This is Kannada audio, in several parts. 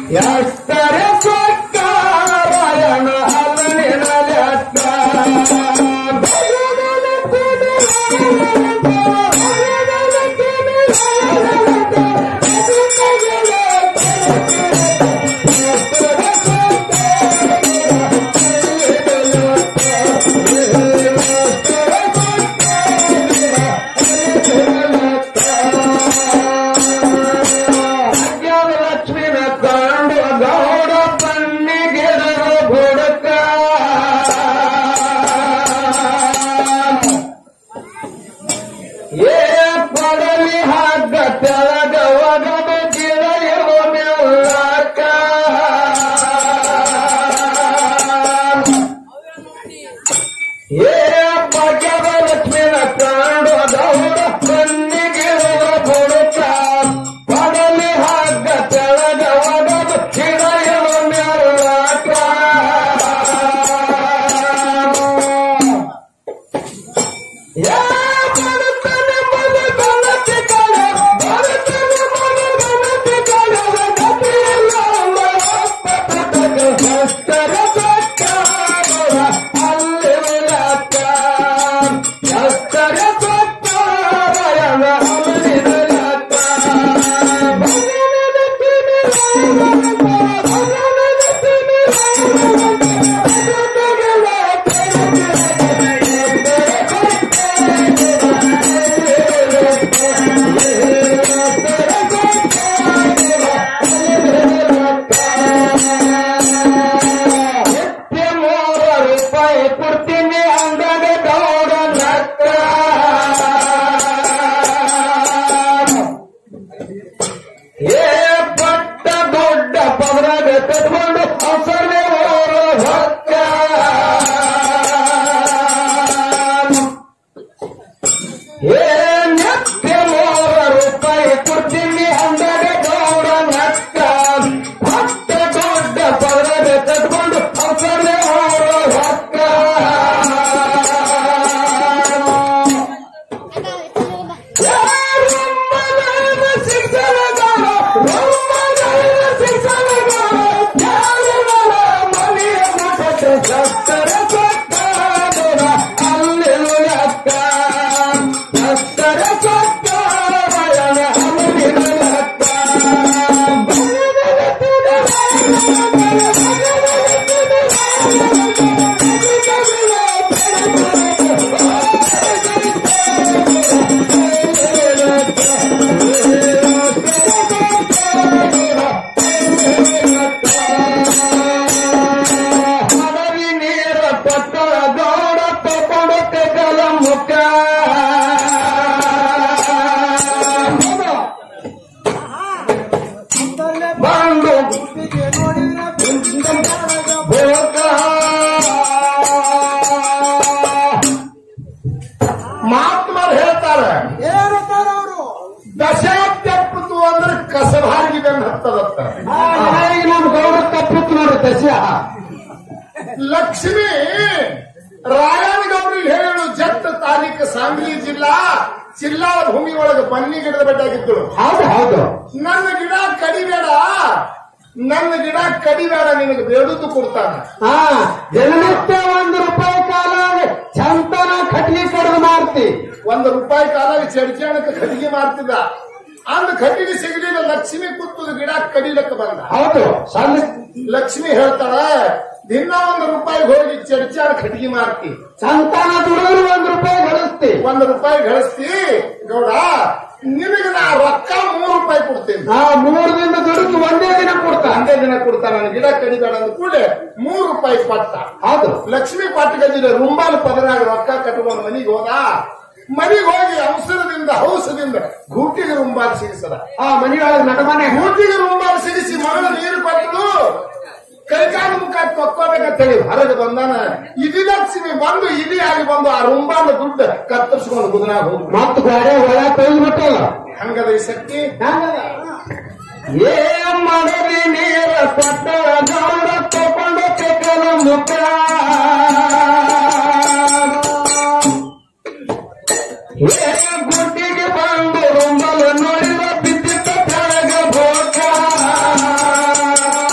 ಎಷ್ಟರೆ ಸೊಕ್ಕ ರಾಯಣ ಅಲ್ಲನಿನ ಲೆಕ್ಕ ಅಜ್ಞಾನ ಲಕ್ಷ್ಮಿನ ಕಂಡು ಗೌಡ ಬನ್ನಿಗೆ ಬುಡಕ ಏ ಪಡಲಿ ಹಗ್ಗ ತೆಳಗ ಒಗದ ಗಿಳೆಯುವ ಮೆಲ್ಲಕ ಏ ಪಗ್ಗದ ಲಕ್ಷ್ಮಿನ ಕಂಡು ಗೌಡ ಬನ್ನಿಗೆ ಬುಡಕ ಪಡಲಿ ಹಗ್ಗ ತೆಳಗ ಒಗದ ಗಿಳೆಯುವ ಮೆಲ್ಲಕ ಯಾ ಬರುತ್ತಾನೆ ಮನೆ ಬಲಕ್ಕೆ ಕಾಲ ಬರುತ್ತಾನೆ ಮನೆ ಬಲಕ್ಕೆ ಕಾಲ ಗತಿಯಲ್ಲ ಅಷ್ಟರ ಸಕ್ಕ ಅಲ್ಲಿ ವಿಳಕ ಅಷ್ಟರ ಸಕ್ಕ ರಯಣ ಅಲ್ಲಿ ವಿಳಕ ಭಗವನ ನಿತ್ಯ ಮೂರು ರೂಪಾಯಿ ಕೊಡ್ತೀನಿ ಅಂದಾಗ ಗೌಡ ನಕ್ಕ ಏ ಪಟ್ಟ ದೊಡ್ಡ ಪದರಾಗ ಕಟ್ಕೊಂಡು ಅವಸರನೇ ಓರೋ ಹೊಕ್ಕ ಏ ನಿತ್ಯ ಮೂರು ರೂಪಾಯಿ ಕೊಡ್ತೀನಿ ಅಂದಾಗ ಗೌಡ ನಕ್ಕ ಪಟ್ಟ ದೊಡ್ಡ ಪದರಾಗ ಕಟ್ಕೊಂಡು ಅವಸರನೇ ಓರೋ ಹೊಕ್ಕ ಹರವಿ ನೀರ ಪಟ್ಟಳ ಗೌಡ ತಗೊಂಡು ತೆಗಲ ಮುಖ ಬಂದು ಬೋಕ ಮಹಾತ್ಮರು ಹೇಳ್ತಾರೆ ಏನಂತಾರ ಅವರು ದಶ ತೆಪ್ಪತು ಅಂದ್ರೆ ಕಸಬಾಗಿ ಬೆನ್ನು ಹತ್ತದತ್ತ ನಮ್ಮ ಗೌಡ ತಪ್ಪಿತ್ತು ನೋಡಿ ದಶ ಲಕ್ಷ್ಮಿ ರಾಯನಗೌಡರಿಗೆ ಹೇಳಲು ಜತ್ ತಾರೀಕು ಸಾಂಗ್ಲಿ ಜಿಲ್ಲಾ ಜಿಲ್ಲಾ ಭೂಮಿ ಒಳಗೆ ಬನ್ನಿ ಗಿಡದ ಬೆಟ್ಟಾಗಿದ್ದಳು ಹೌದು ಹೌದು ನನ್ನ ಗಿಡ ಕಡಿಬೇಡ ನನ್ನ ಗಿಡ ಕಡಿಬೇಡ ನಿನಗೆ ಬೇಡುದು ಕೊಡ್ತಾನ ಹಾ ದಿನನಿತ್ಯ ಒಂದು ರೂಪಾಯಿ ಕಾಲ ಚಂತನ ಕಟ್ಲಿ ಕಡ್ದು ಮಾಡ್ತಿ ಒಂದು ರೂಪಾಯಿ ಕಾಲ ಚಡ್ಚಾಣಕ್ಕೆ ಖಡಿಗೆ ಮಾಡ್ತಿದ್ದ ಅಂದ ಖಡಿಗೆ ಸಿಗಲಿಲ್ಲ ಲಕ್ಷ್ಮಿ ಕೂತದ ಗಿಡ ಕಡಿಲಕ್ಕೆ ಬಂದ ಹೌದು ಸಣ್ಣ ಲಕ್ಷ್ಮಿ ಹೇಳ್ತಾಳ ದಿನ ಒಂದು ರೂಪಾಯಿ ಹೋಗಿ ಚಡ್ಚಾಣ ಖಡಿಗೆ ಮಾಡ್ತಿ ಸಂತಾನ ದುಡಿದ್ರು ಒಂದ್ ರೂಪಾಯಿ ಗಳಿಸ್ತಿ ಒಂದು ರೂಪಾಯಿ ಗಳಿಸ್ತಿ ಗೌಡ ನಿನಗೆ ನಾ ರೊಕ್ಕ ಮೂರು ರೂಪಾಯಿ ಕೊಡ್ತೀನಿ ಹಾ ಮೂರ್ ದಿನ ದುಡಿದು ಒಂದೇ ದಿನ ಕೊಡ್ತಾನ ಒಂದೇ ದಿನ ಕೊಡ್ತಾನ ನನ್ನ ಗಿಡ ಕಡಿಬೇಡ ಅಂದ ಕೂಡಲೇ ಮೂರು ರೂಪಾಯಿ ಕೊಟ್ಟ ಹೌದು ಲಕ್ಷ್ಮಿ ಪಾಟ್ ಗಂಜಿನ ರುಂಬಾಲ್ ಪದರಾಗ ರೊಕ್ಕ ಕಟ್ಕೊಂಡು ಮನಿಗೆ ಹೋದ ಮನಿಗೆ ಹೋಗಿ ಅವಸರದಿಂದ ಹೌಸದಿಂದ ಗೂಟಿಗೆ ರುಂಬಾಲ್ ಸಿಗಿಸದ ಆ ಮನೆಯೊಳಗೆ ನಟಮನೆ ಗೂಟಿಗೆ ರುಂಬಾಲ್ ಸಿಗಿಸಿ ಮಗಳ ನೀರು ಕೊಟ್ಟು ಕೈಕಾಲು ಮುಖ ತೊಕ್ಕೋಬೇಕಂತ ಹೇಳಿ ಹೊರಗೆ ಬಂದಾನ ಇದಿ ಲಕ್ಷ್ಮಿ ಬಂದು ಇದಿ ಆಗಿ ಬಂದು ಆ ರುಂಬಾಲ ದುಡ್ಡು ಕತ್ತರಿಸ್ಕೊಂಡು ಗುದನಾಗ ಹೋಗಿ ಮತ್ತ ಗಾಡಿ ಒಳ ತೆಗೆದ್ಬಿಟ್ಟಲ್ಲ ಹಂಗದ ಈ ಶಕ್ತಿ ಏ ಮಾಡಲಿ ನೀರ ಪಟ್ಟ ಗೌಡ ತಗೊಂಡು ತೆಕ್ಕಲ ಮುಖ ಏ ಗುಡ್ಡಿಗೆ ಬಂದು ರುಂಬಲು ನೋಡಿದ ಬಿದ್ದಿದ್ದ ಕೆಳಗ ಬೋಕ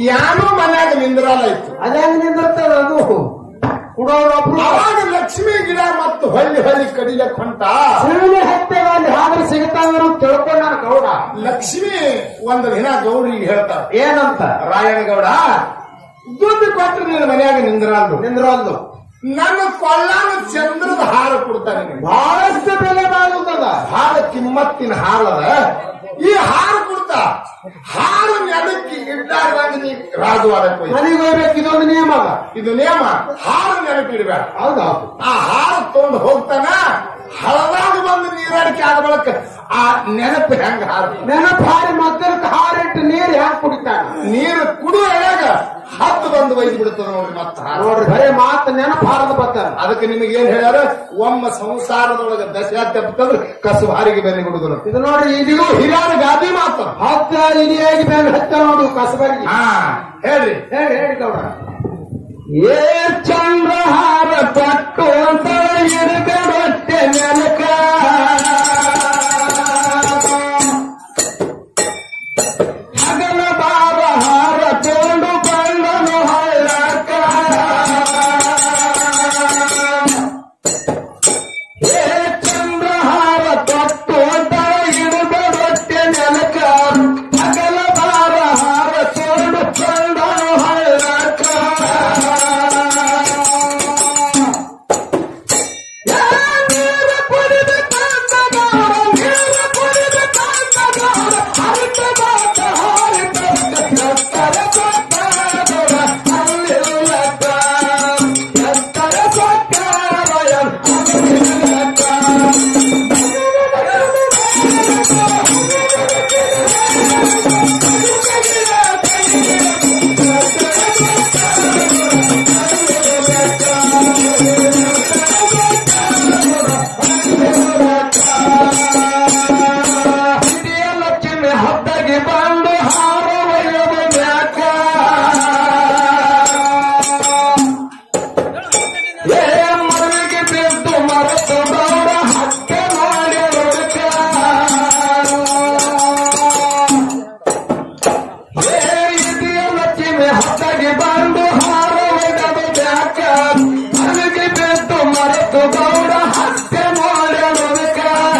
ಯಾನು ಮನ್ಯಾಗ ನಿಂದ್ರಲ್ಲ ಇತ್ತು ಅದ್ಯಾಂಗ ನಿಂದಿರ್ತದ ಅದು ಕುಡೋರು ಒಬ್ರು ಅವಾಗ ಲಕ್ಷ್ಮಿ ಗಿಡ ಮತ್ತು ಹೊಳ್ಳಿ ಹೊಳ್ಳಿ ಕಡಿಲಕ್ ಹೊಂಟ ಸುಳ್ಳಿ ಹತ್ತೆಗ ಅಲ್ಲಿ ಹಾದ್ರೆ ಸಿಗ್ತಾವ ತಿಳ್ಕೊಂಡ ನಾನು ಗೌಡ ಲಕ್ಷ್ಮಿ ಒಂದು ದಿನ ಗೌರಿಗೆ ಹೇಳ್ತಾಳ ಏನಂತ ರಾಯಣಗೌಡ ದುಡ್ಡು ಕೊಟ್ಟು ನೀನು ಮನ್ಯಾಗ ನಿಂದ್ರಲ್ದು ನಿಂದ್ರಲ್ದು ನನ್ನ ಕೊಳ್ಳಾನ ಚಂದ್ರದ ಹಾರ ಕೊಡ್ತಾನೆ ನಿನಗೆ. ಬಹಳಷ್ಟು ಬೆಲೆ ಬಾಳುತ್ತದ ಹಾರ ಕಿಮ್ಮತ್ತಿನ ಹಾರದ ಈ ಹಾರ ಕೊಡ್ತಾ ಹಾರು ನೆಲಕ್ಕೆ ಇಡ್ಡಾರ್ದಾಗ ನೀ ರಾಜವಾಡಕ್ಕೆ ಹೋಯ್ತು ಮನೆಗೆ ಹೋಗ್ಬೇಕು ಇದೊಂದು ನಿಯಮ ಅದ ಇದು ನಿಯಮ ಹಾರು ನೆನಪು ಇಡಬೇಡ ಹೌದೌದು ಆ ಹಾರ ತಗೊಂಡು ಹೋಗ್ತಾನ ಹಳದಾಗ ಬಂದು ನೀರಾಡಿಕೆ ಆದ ಬಳಕ ಆ ನೆನಪು ಹೆಂಗ ಹಾರ ನೆನಪು ಹಾರಿ ಮದ್ದಕ್ಕೆ ಹಾರಿಟ್ಟು ನೀರು ಹ್ಯಾಂಗ ಕುಡಿತಾನ ನೀರು ಕುಡುವ ಎಳೆಗ ಹತ್ತು ಬಂದು ಒಯ್ದು ಬಿಡುತ್ತದೆ ನೋಡ್ರಿ ಮತ್ತ ಹಾರ ನೋಡ್ರಿ ಬರೇ ಮಾತು ನೆನಪು ಹಾರದ ಬರ್ತಾನ ಅದಕ್ಕೆ ನಿಮಗೆ ಏನ್ ಹೇಳ್ಯಾರ ಒಮ್ಮ ಸಂಸಾರದೊಳಗ ದಶ ತೆಪ್ಪಂದ್ರೆ ಕಸು ಹಾರಿಗೆ ಬೆನ್ನಿ ಬಿಡುದ್ರು ಇದು ನೋಡ್ರಿ ಇದು ಇದು ಹಿರಿಯರ ಗಾದಿ ಮಾತು ಹತ್ತ ಇಲಿಯಾಗಿ ಮೇಲೆ ಹತ್ತ ನೋಡು ಕಸಬರಿಗೆ ಹಾ ಹೇಳ್ರಿ ಹೇಳಿ ಹೇಳಿ ಗೌಡ ಏ ಚಂದ್ರಹಾರ ಪಟ್ಟು ಅಂತ ಹಿಡ್ಕೊಂಡೊಟ್ಟೆ ನೆಲಕ ಹಗಲ ಬಾರ ಹಾರ ತೋಂಡು ಬಂದನು ಹಳ್ಳಕ ಏ ಚಂದ್ರಹಾರ ತೊಟ್ಟು ಅಂತ ಹಿಡಿದೊಟ್ಟೆ ನೆಲಕ ಹಗಲ ಬಾರ ಹಾರ ತೋಂಡು ಬಂದನು ಹಳ್ಳಕ ನೀರು ಕುಡಿಬೇಕಂತ ಗೌಡ, ನೀರು ಕುಡಿಬೇಕಂತ ಗೌಡ, ಹರಿತ ಬಾಟ ಹಾರಿತ ಎತ್ತರ ಸೊಕ್ಕ ಗೌಡ, ಅಲ್ಲಿಲ್ಲಕ್ಕ. ಎತ್ತರ ಸೊಕ್ಕ ವಯಂ, ಅಲ್ಲಿಲ್ಲಕ್ಕ. ಹಿರಿಯ ಲಕ್ಷ್ಮಿ ಹದ್ದಗೆ ಬಂದು ಹಾರ ಒಯ್ಯದು ಯಾಕ ಏ ಮರಳಿಗೆ ಬಿದ್ದು ಮರೆತು ಗೌಡ ಹಕ್ಕೆ ಮಾಡಿ ಹೊರಕ ಏ ಹಿರಿಯ ಲಕ್ಷ್ಮಿ ಹದ್ದಗೆ ಬಂದು ಹಾರ ಒಯ್ಯದು ಯಾಕ ಮರಳಿಗೆ ಬಿದ್ದು ಮರೆತು ಗೌಡ ಹಕ್ಕೆ ಮಾಡಿ ಹೊರಕ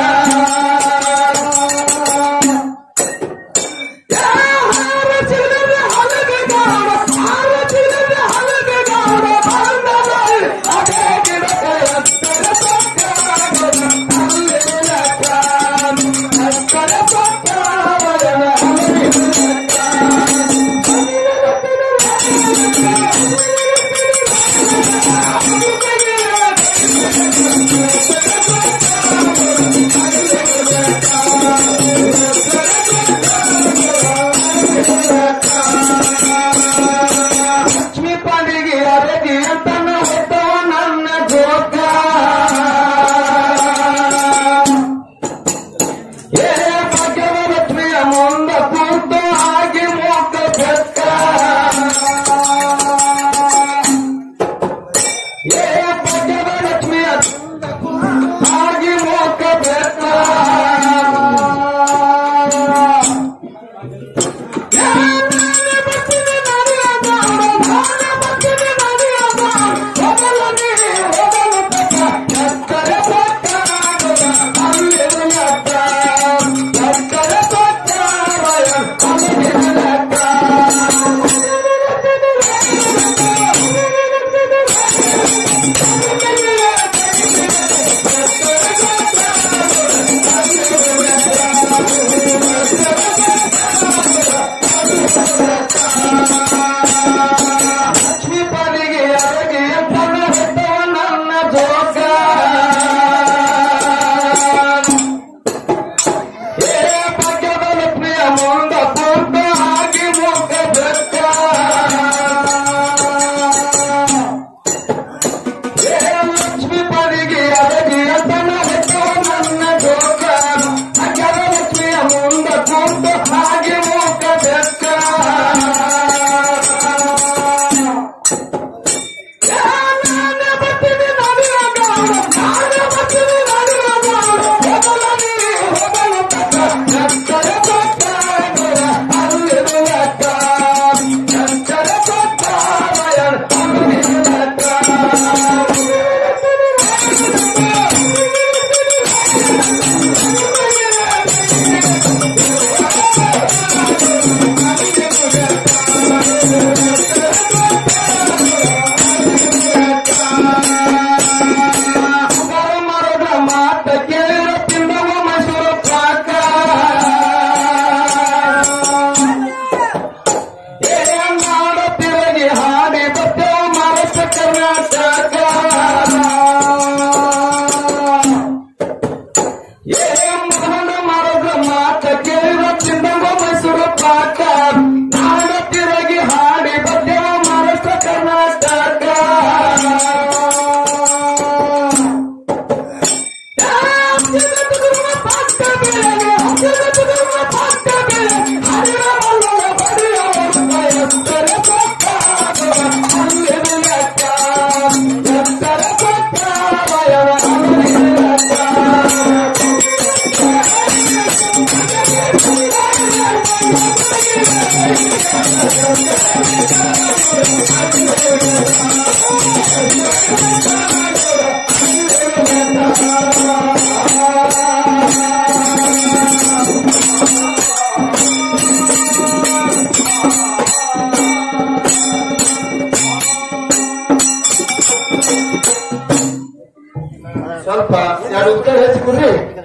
ಲಕ್ಷ್ಮೀ ಪಾಂಡಿಗೆ ಅರಗಿ ಅಂತನ ಹೊತ್ತವ ನನ್ನ ಜೋಗ ಏ ಭಾಗ್ಯವ ಲಕ್ಷ್ಮಿಯ ಮುಂದ ಕೂತು ಆಗಿ ಮೋಕ ಬೆಕ್ಕ ಏ ಭಾಗ್ಯವ ಲಕ್ಷ್ಮಿಯ ಮುಂದ ಕೂತು ಸ್ವಲ್ಪ ಎರಡು ಉತ್ತರ ಹೆಚ್ಚಿ ಕೊಡ್ರಿ